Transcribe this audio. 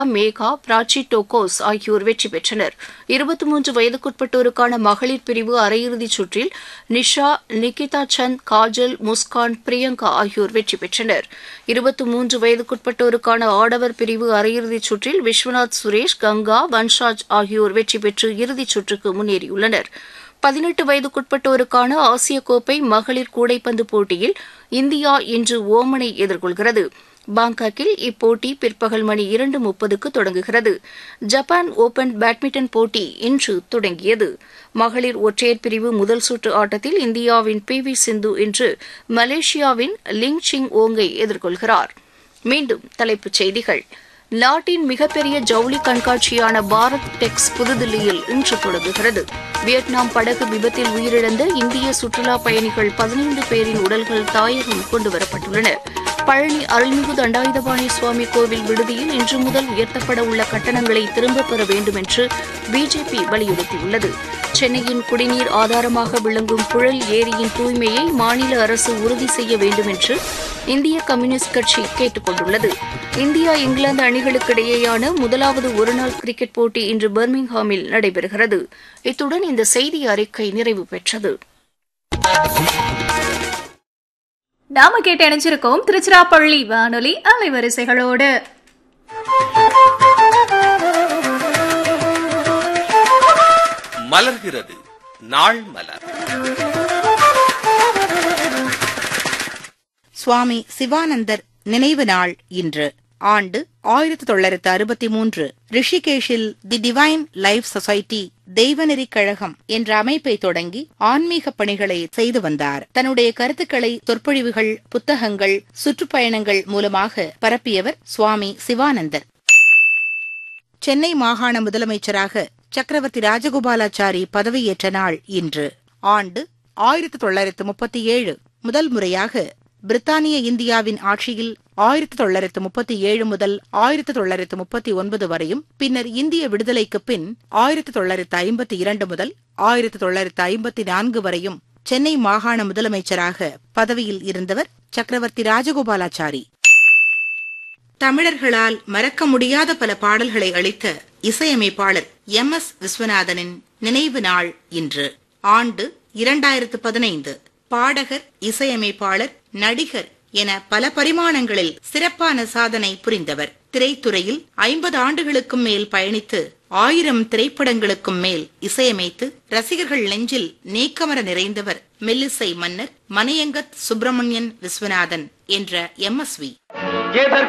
மேகா பிராச்சி டோகோஸ் ஆகியோர் வெற்றி பெற்றனர் இருபத்தி மூன்று வயதுக்குட்பட்டோருக்கான மகளிர் பிரிவு அரையிறுதிச் சுற்றில் நிஷா நிகிதா சந்த் காஜல் முஸ்கான் பிரியங்கா ஆகியோர் வெற்றி பெற்றனர் இருபத்தி மூன்று வயதுக்குட்பட்டோருக்கான ஆடவர் பிரிவு அரையிறுதிச் சுற்றில் விஸ்வநாத் சுரேஷ் கங்கா வன்ஷாஜ் ஆகியோர் வெற்றி பெற்று இறுதிச் சுற்றுக்கு முன்னேறியுள்ளனர் பதினெட்டு வயதுக்குட்பட்டோருக்கான ஆசிய கோப்பை மகளிர் கூடைப்பந்து போட்டியில் இந்தியா இன்று ஓமனை எதிர்கொள்கிறது பாங்காக்கில் இப்போட்டி பிற்பகல் மணி இரண்டு முப்பதுக்கு தொடங்குகிறது ஜப்பான் ஓபன் பேட்மிண்டன் போட்டி இன்று தொடங்கியது மகளிர் ஒற்றையர் பிரிவு முதல் சுற்று ஆட்டத்தில் இந்தியாவின் பி வி சிந்து இன்று மலேசியாவின் லிங் சிங் ஓங்கை எதிர்கொள்கிறார் மீண்டும் தலைப்புச் செய்திகள் நாட்டின் மிகப்பெரிய ஜவுளி கண்காட்சியான பாரத் டெக்ஸ் புதுதில்லியில் இன்று தொடங்குகிறது வியட்நாம் படகு விபத்தில் உயிரிழந்த இந்திய சுற்றுலா பயணிகள் பதினைந்து பேரின் உடல்கள் தாயகம் கொண்டுவரப்பட்டுள்ளன பழனி அருள்மிகு தண்டாயுதபாணி சுவாமி கோவில் விடுதியில் இன்று முதல் உயர்த்தப்பட உள்ள கட்டணங்களை திரும்பப் பெற வேண்டும் என்று பிஜேபி வலியுறுத்தியுள்ளது சென்னையின் குடிநீர் ஆதாரமாக விளங்கும் புழல் ஏரியின் தூய்மையை மாநில அரசு உறுதி செய்ய வேண்டும் என்று இந்திய கம்யூனிஸ்ட் கட்சி கேட்டுக் கொண்டுள்ளது இந்தியா இங்கிலாந்து அணிகளுக்கிடையேயான முதலாவது ஒருநாள் கிரிக்கெட் போட்டி இன்று பர்மிங்ஹாமில் நடைபெறுகிறது இத்துடன் இந்த செய்தி அறிக்கை நிறைவு பெற்றது நாம கேட்டு இணைஞ்சிருக்கோம் திருச்சிராப்பள்ளி வானொலி அலைவரிசைகளோடு மலர்கிறது நாள் மலர் சுவாமி சிவானந்தர் நினைவு நாள் இன்று ஆண்டு ஆயிரத்தி தொள்ளாயிரத்து அறுபத்தி மூன்று ரிஷிகேஷில் தி டிவைன் லைஃப் சொசைட்டி தெய்வநெறி கழகம் என்ற அமைப்பை தொடங்கி ஆன்மீக பணிகளை செய்து வந்தார் தன்னுடைய கருத்துக்களை சொற்பொழிவுகள் புத்தகங்கள் சுற்றுப்பயணங்கள் மூலமாக பரப்பியவர் சுவாமி சிவானந்தர் சென்னை மாகாண முதலமைச்சராக சக்கரவர்த்தி ராஜகோபாலாச்சாரி பதவியேற்ற நாள் இன்று ஆண்டு ஆயிரத்தி தொள்ளாயிரத்து முப்பத்தி ஏழு முதல் முறையாக பிரித்தானிய இந்தியாவின் ஆட்சியில் ஆயிரத்தி தொள்ளாயிரத்து முப்பத்தி ஏழு முதல் ஆயிரத்தி தொள்ளாயிரத்து முப்பத்தி ஒன்பது வரையும் பின்னர் இந்திய விடுதலைக்கு பின் ஆயிரத்தி தொள்ளாயிரத்து ஐம்பத்தி இரண்டு முதல் ஆயிரத்தி தொள்ளாயிரத்து ஐம்பத்தி நான்கு வரையும் சென்னை மாகாண முதலமைச்சராக பதவியில் இருந்தவர் சக்கரவர்த்தி ராஜகோபாலாச்சாரி தமிழர்களால் மறக்க முடியாத பல பாடல்களை அளித்த இசையமைப்பாளர் எம் எஸ் விஸ்வநாதனின் நினைவு நாள் இன்று ஆண்டு இரண்டாயிரத்து பதினைந்து பாடகர் இசையமைப்பாளர் நடிகர் என பல பரிமாணங்களில் சிறப்பான சாதனை புரிந்தவர் திரைத்துறையில் ஐம்பது ஆண்டுகளுக்கும் மேல் பயணித்து ஆயிரம் திரைப்படங்களுக்கும் மேல் இசையமைத்து ரசிகர்கள் நெஞ்சில் நீக்கமர நிறைந்தவர் மெல்லிசை மன்னர் மணியங்கத் சுப்பிரமணியன் விஸ்வநாதன் என்ற எம் எஸ் வி